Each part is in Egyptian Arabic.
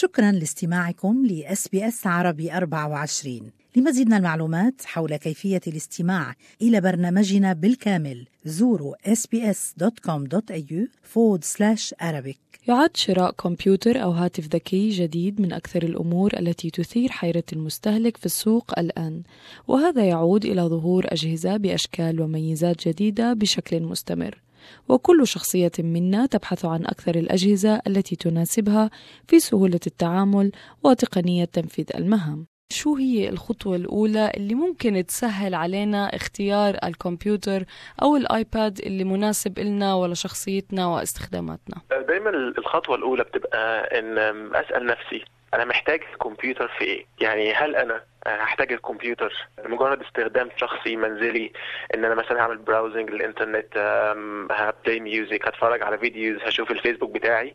شكرا لاستماعكم لأس بي أس عربي 24 لمزيد من المعلومات حول كيفية الاستماع إلى برنامجنا بالكامل زوروا sbs.com.au forward slash Arabic يعد شراء كمبيوتر أو هاتف ذكي جديد من أكثر الأمور التي تثير حيرة المستهلك في السوق الآن وهذا يعود إلى ظهور أجهزة بأشكال وميزات جديدة بشكل مستمر وكل شخصية منا تبحث عن أكثر الأجهزة التي تناسبها في سهولة التعامل وتقنية تنفيذ المهام شو هي الخطوة الأولى اللي ممكن تسهل علينا اختيار الكمبيوتر أو الآيباد اللي مناسب إلنا ولشخصيتنا واستخداماتنا دايما الخطوة الأولى بتبقى إن أسأل نفسي انا محتاج الكمبيوتر في ايه يعني هل انا هحتاج الكمبيوتر لمجرد استخدام شخصي منزلي ان انا مثلا هعمل براوزنج للانترنت هبلاي ميوزك هتفرج على فيديوز هشوف الفيسبوك بتاعي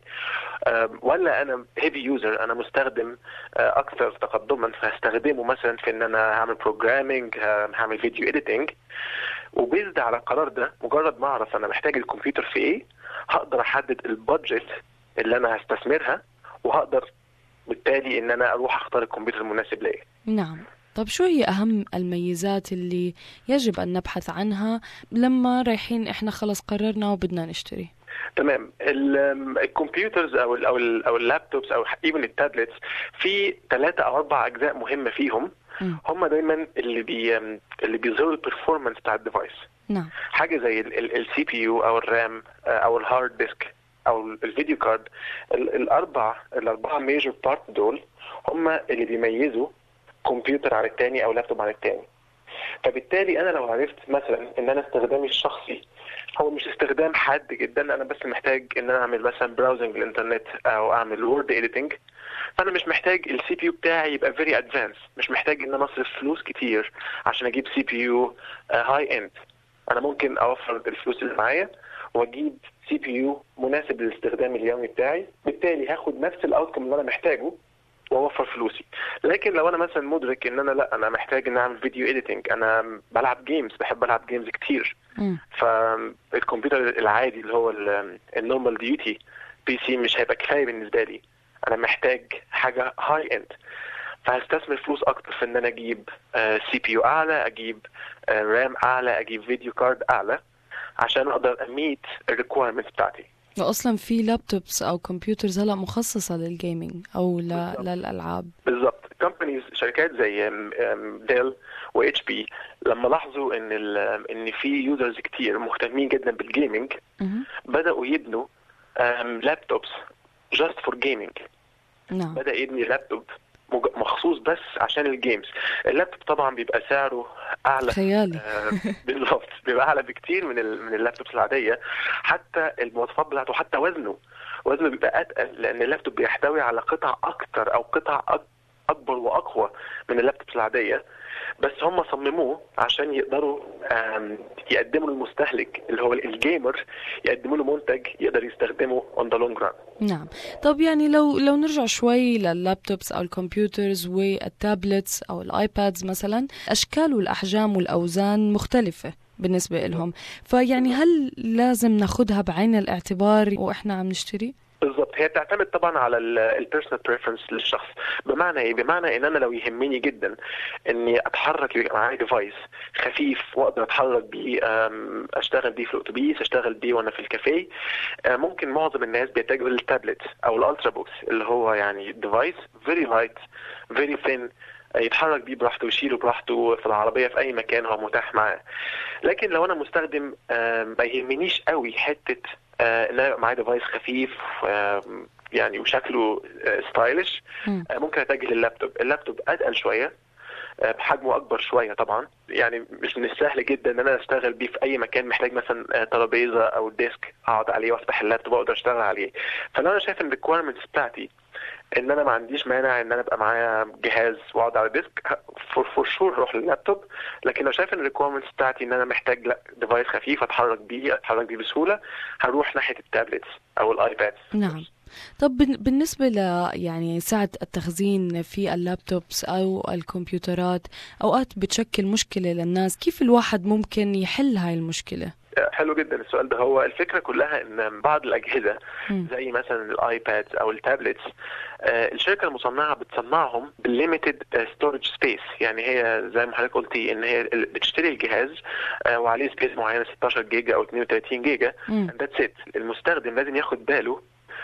ولا انا هيفي يوزر انا مستخدم اكثر تقدما فهستخدمه مثلا في ان انا هعمل بروجرامينج هعمل فيديو اديتنج وبيزد على القرار ده مجرد ما اعرف انا محتاج الكمبيوتر في ايه هقدر احدد البادجت اللي انا هستثمرها وهقدر بالتالي ان انا اروح اختار الكمبيوتر المناسب ليا نعم طب شو هي أهم الميزات اللي يجب أن نبحث عنها لما رايحين إحنا خلص قررنا وبدنا نشتري تمام الكمبيوترز او ال او ال او اللابتوبس او ايفن التابلتس في ثلاثة او اربع اجزاء مهمه فيهم هم دايما اللي بي اللي بيظهروا البرفورمانس بتاع الديفايس نعم حاجه زي السي بي يو او الرام او الهارد ديسك او الفيديو كارد الاربع الاربعه ميجر بارت دول هم اللي بيميزوا كمبيوتر عن التاني او لابتوب عن التاني فبالتالي انا لو عرفت مثلا ان انا استخدامي الشخصي هو مش استخدام حاد جدا انا بس محتاج ان انا اعمل مثلا براوزنج للانترنت او اعمل وورد اديتنج فانا مش محتاج السي بي يو بتاعي يبقى فيري ادفانس مش محتاج ان انا اصرف فلوس كتير عشان اجيب سي بي يو هاي اند انا ممكن اوفر الفلوس اللي معايا واجيب سي بي يو مناسب للاستخدام اليومي بتاعي بالتالي هاخد نفس الاوتكم اللي انا محتاجه واوفر فلوسي لكن لو انا مثلا مدرك ان انا لا انا محتاج ان اعمل فيديو اديتنج انا بلعب جيمز بحب العب جيمز كتير فالكمبيوتر العادي اللي هو النورمال ديوتي بي سي مش هيبقى كفايه بالنسبه لي انا محتاج حاجه هاي اند فهستثمر فلوس اكتر في ان انا اجيب سي بي يو اعلى اجيب رام اعلى اجيب فيديو كارد اعلى عشان اقدر اميت الريكويرمنتس بتاعتي واصلا في لابتوبس او كمبيوترز هلا مخصصه للجيمنج او ل... للالعاب بالظبط كومبانيز شركات زي ديل واتش بي لما لاحظوا ان ال... ان في يوزرز كتير مهتمين جدا بالجيمنج بداوا يبنوا لابتوبس جاست فور جيمنج نعم بدا يبني لابتوب مخصوص بس عشان الجيمز اللابتوب طبعا بيبقى سعره اعلى خيالي آه بالظبط بيبقى اعلى بكتير من ال من اللابتوبس العاديه حتى المواصفات بتاعته حتى وزنه وزنه بيبقى اتقل لان اللابتوب بيحتوي على قطع اكتر او قطع اكبر واقوى من اللابتوبس العاديه بس هم صمموه عشان يقدروا يقدموا للمستهلك اللي هو الجيمر يقدموا له منتج يقدر يستخدمه اون ذا لونج ران نعم طب يعني لو لو نرجع شوي لللابتوبس او الكمبيوترز والتابلتس او الايبادز مثلا اشكال والاحجام والاوزان مختلفه بالنسبه لهم فيعني هل لازم ناخذها بعين الاعتبار واحنا عم نشتري بالظبط هي بتعتمد طبعا على البيرسونال بريفرنس للشخص بمعنى ايه بمعنى ان انا لو يهمني جدا اني اتحرك يبقى معايا ديفايس خفيف واقدر اتحرك بيه اشتغل بيه في الاتوبيس اشتغل بيه وانا في الكافيه ممكن معظم الناس بيتجهوا للتابلت او الالترا بوكس اللي هو يعني ديفايس فيري لايت فيري ثين يتحرك بيه براحته ويشيله براحته في العربيه في اي مكان هو متاح معاه لكن لو انا مستخدم ما يهمنيش قوي حته ان انا يبقى معايا ديفايس خفيف يعني وشكله ستايلش ممكن اتجه لللابتوب اللابتوب اتقل شويه بحجمه اكبر شويه طبعا يعني مش من السهل جدا ان انا اشتغل بيه في اي مكان محتاج مثلا ترابيزه او ديسك اقعد عليه وافتح اللابتوب واقدر اشتغل عليه فلو انا شايف ان الريكويرمنتس بتاعتي ان انا ما عنديش مانع ان انا ابقى معايا جهاز واقعد على ديسك فور فور شور هروح لللابتوب لكن لو شايف ان الريكويرمنتس بتاعتي ان انا محتاج لا ديفايس خفيف اتحرك بيه اتحرك بيه بسهوله هروح ناحيه التابلتس او الايباد نعم طب بالنسبة ل يعني سعة التخزين في اللابتوبس أو الكمبيوترات أوقات بتشكل مشكلة للناس كيف الواحد ممكن يحل هاي المشكلة؟ حلو جدا السؤال ده هو الفكره كلها ان بعض الاجهزه مم. زي مثلا الايباد او التابلتس آه، الشركه المصنعه بتصنعهم بالليميتد ستورج سبيس يعني هي زي ما حضرتك قلتي ان هي ال- بتشتري الجهاز آه، وعليه سبيس معينه 16 جيجا او 32 جيجا مم. ذاتس ات المستخدم لازم ياخد باله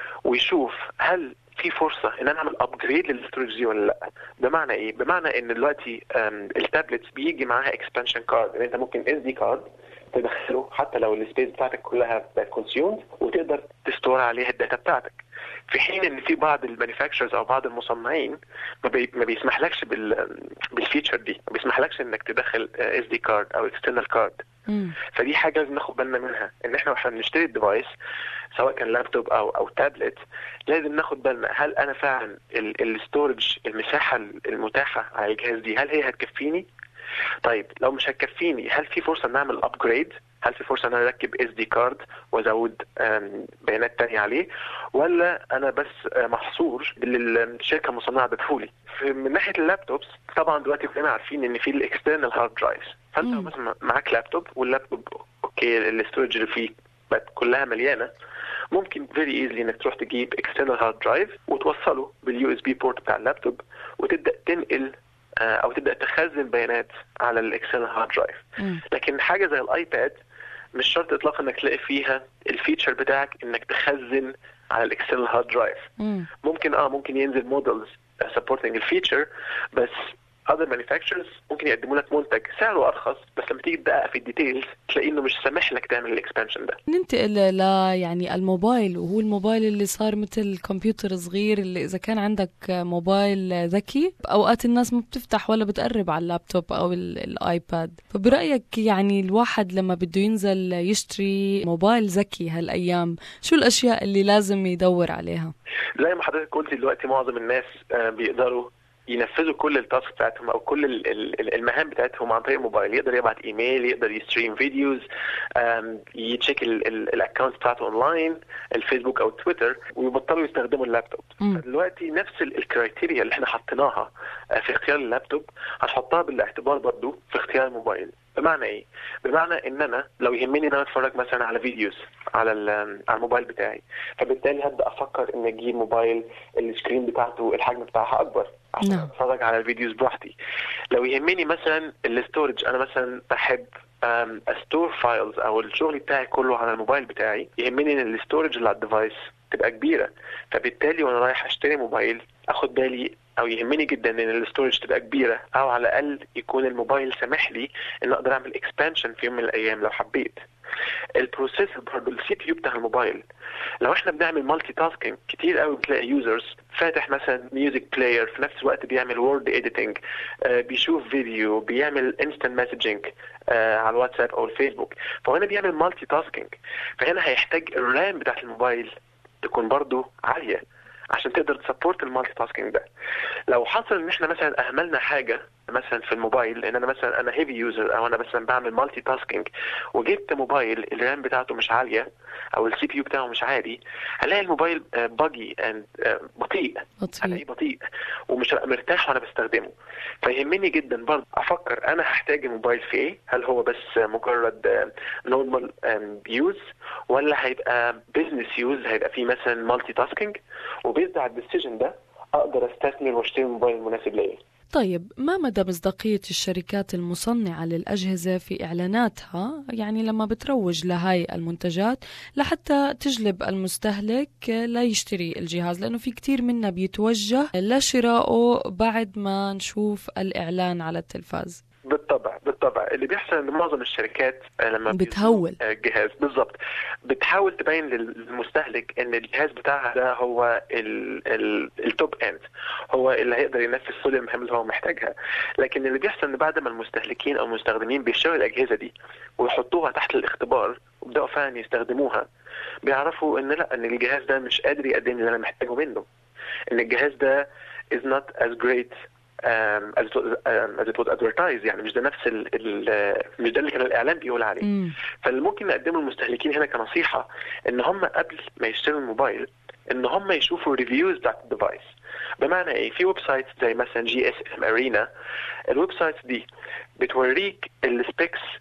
ويشوف هل في فرصه ان انا اعمل ابجريد للستورج دي ولا لا بمعنى ايه بمعنى ان دلوقتي آم، التابلتس بيجي معاها اكسبانشن كارد انت ممكن اس دي كارد تدخله حتى لو السبيس بتاعتك كلها بقت كونسيومد وتقدر تستور عليها الداتا بتاعتك في حين ان في بعض المانيفاكتشرز او بعض المصنعين ما, بي ما بيسمحلكش بال بالفيتشر دي ما بيسمحلكش انك تدخل اس دي كارد او اكسترنال كارد مم. فدي حاجه لازم ناخد بالنا منها ان احنا واحنا بنشتري الديفايس سواء كان لابتوب او او تابلت لازم ناخد بالنا هل انا فعلا الستورج المساحه المتاحه على الجهاز دي هل هي هتكفيني طيب لو مش هتكفيني هل في فرصه ان اعمل ابجريد هل في فرصه ان انا اركب اس دي كارد وازود آم، بيانات تانية عليه ولا انا بس آه، محصور باللي الشركه المصنعه ادتهولي في- من ناحيه اللابتوبس طبعا دلوقتي كلنا عارفين ان في الاكسترنال هارد درايفز فانت لو مم. مثلا معاك لابتوب واللابتوب اوكي الاستورج اللي فيه بقت كلها مليانه ممكن فيري ايزلي انك تروح تجيب اكسترنال هارد درايف وتوصله باليو اس بي بورت بتاع اللابتوب وتبدا تنقل آه، او تبدا تخزن بيانات على الاكسترنال هارد درايف مم. لكن حاجه زي الايباد مش شرط اطلاقا انك تلاقي فيها الفيتشر بتاعك انك تخزن على الاكسترنال هارد درايف مم. ممكن اه ممكن ينزل مودلز supporting الفيتشر بس other manufacturers ممكن يقدموا لك منتج سعره ارخص بس لما تيجي تدقق في الديتيلز تلاقي انه مش سامح لك تعمل الاكسبانشن ده ننتقل ل يعني الموبايل وهو الموبايل اللي صار مثل كمبيوتر صغير اللي اذا كان عندك موبايل ذكي اوقات الناس ما بتفتح ولا بتقرب على اللابتوب او ال- الايباد فبرايك يعني الواحد لما بده ينزل يشتري موبايل ذكي هالايام شو الاشياء اللي لازم يدور عليها زي ما حضرتك قلتي دلوقتي معظم الناس آه، بيقدروا ينفذوا كل التاسك بتاعتهم او كل ال- ال- المهام بتاعتهم عن طريق الموبايل يقدر يبعت ايميل يقدر يستريم فيديوز آم، يتشيك الاكونت بتاعته اونلاين الفيسبوك او تويتر ويبطلوا يستخدموا اللابتوب مم. دلوقتي نفس ال- الكرايتيريا اللي احنا حطيناها آه، في اختيار اللابتوب هنحطها بالاعتبار برضو في اختيار الموبايل بمعنى ايه؟ بمعنى ان انا لو يهمني ان انا اتفرج مثلا على فيديوز على ال- على الموبايل بتاعي فبالتالي هبدا افكر ان اجيب موبايل السكرين بتاعته الحجم بتاعها اكبر عشان نعم. اتفرج على الفيديوز براحتي لو يهمني مثلا الاستورج انا مثلا بحب استور فايلز او الشغل بتاعي كله على الموبايل بتاعي يهمني ان الاستورج اللي على الديفايس تبقى كبيره فبالتالي وانا رايح اشتري موبايل اخد بالي او يهمني جدا ان الاستورج تبقى كبيره او على الاقل يكون الموبايل سامح لي ان اقدر اعمل اكسبانشن في يوم من الايام لو حبيت البروسيسور برضه السي بي يو بتاع الموبايل لو احنا بنعمل مالتي تاسكينج كتير قوي بتلاقي يوزرز فاتح مثلا ميوزك بلاير في نفس الوقت بيعمل وورد اديتنج بيشوف فيديو بيعمل انستنت مسجنج على الواتساب او الفيسبوك فهنا بيعمل مالتي تاسكينج فهنا هيحتاج الرام بتاعت الموبايل تكون برضه عاليه عشان تقدر تسبورت المالتي تاسكينج ده لو حصل ان احنا مثلا اهملنا حاجه مثلا في الموبايل ان انا مثلا انا هيفي يوزر او انا مثلا بعمل مالتي تاسكينج وجبت موبايل الرام بتاعته مش عاليه او السي بي يو بتاعه مش عالي هلاقي الموبايل باجي اند بطيء هلاقيه بطيء بطيء ومش هبقى مرتاح وانا بستخدمه فيهمني جدا برضه افكر انا هحتاج الموبايل في ايه هل هو بس مجرد نورمال يوز ولا هيبقى بزنس يوز هيبقى فيه مثلا مالتي تاسكينج وبيزد على الديسيجن ده اقدر استثمر واشتري الموبايل المناسب ليا طيب ما مدى مصداقية الشركات المصنعة للأجهزة في إعلاناتها يعني لما بتروج لهاي المنتجات لحتى تجلب المستهلك لا يشتري الجهاز لأنه في كتير منا بيتوجه لشرائه بعد ما نشوف الإعلان على التلفاز بالطبع بالطبع اللي بيحصل ان معظم الشركات آه، لما بتهول. بيسوقوا، آه، الجهاز بالظبط بتحاول تبين للمستهلك ان الجهاز بتاعها ده هو ال- ال- التوب اند هو اللي هيقدر ينفذ كل المهام اللي هو محتاجها لكن اللي بيحصل ان بعد ما المستهلكين او المستخدمين بيشتروا الاجهزه دي ويحطوها تحت الاختبار ويبداوا فعلا يستخدموها بيعرفوا ان لا ان الجهاز ده مش قادر يقدم لي اللي انا محتاجه منه ان الجهاز ده is not as great um, as, it was, um, as it was advertised يعني مش ده نفس ال, ال مش ده اللي كان الاعلان بيقول عليه مم. فاللي ممكن نقدمه للمستهلكين هنا كنصيحه ان هم قبل ما يشتروا الموبايل ان هم يشوفوا الريفيوز بتاعت الديفايس بمعنى ايه في ويب سايتس زي مثلا جي اس ام ارينا الويب سايتس دي بتوريك السبيكس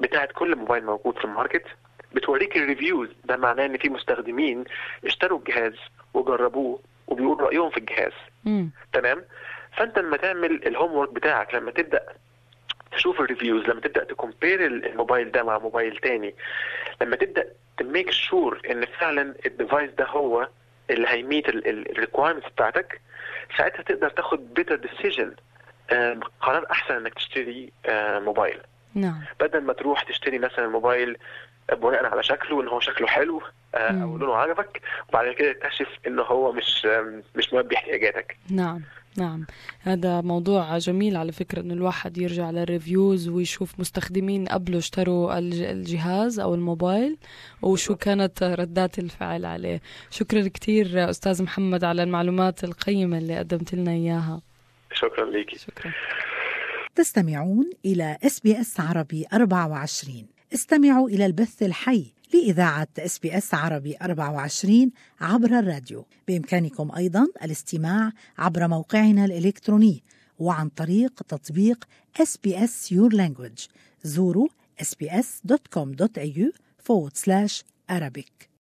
بتاعت كل موبايل موجود في الماركت بتوريك الريفيوز ده معناه ان في مستخدمين اشتروا الجهاز وجربوه وبيقولوا رايهم في الجهاز مم. تمام فانت لما تعمل الهوم ورك بتاعك لما تبدا تشوف الريفيوز لما تبدا تكومبير الموبايل ده مع موبايل تاني لما تبدا تميك شور ان فعلا الديفايس ده هو اللي هيميت الريكوايرمنتس بتاعتك ساعتها تقدر تاخد بيتر ديسيجن قرار احسن انك تشتري آه، موبايل نعم بدل ما تروح تشتري مثلا موبايل بناء على شكله ان هو شكله حلو آه، او مم. لونه عجبك وبعد كده تكتشف ان هو مش آم، مش ملبي احتياجاتك نعم نعم هذا موضوع جميل على فكرة انه الواحد يرجع للريفيوز ويشوف مستخدمين قبله اشتروا الج- الجهاز او الموبايل وشو كانت ردات الفعل عليه شكرا كثير استاذ محمد على المعلومات القيمة اللي قدمت لنا اياها شكرا ليكي شكرا تستمعون إلى اس بي اس عربي 24 استمعوا إلى البث الحي لإذاعة اس بي اس عربي 24 عبر الراديو بإمكانكم أيضا الاستماع عبر موقعنا الإلكتروني وعن طريق تطبيق SBS Your Language زوروا sbs.com.au forward slash Arabic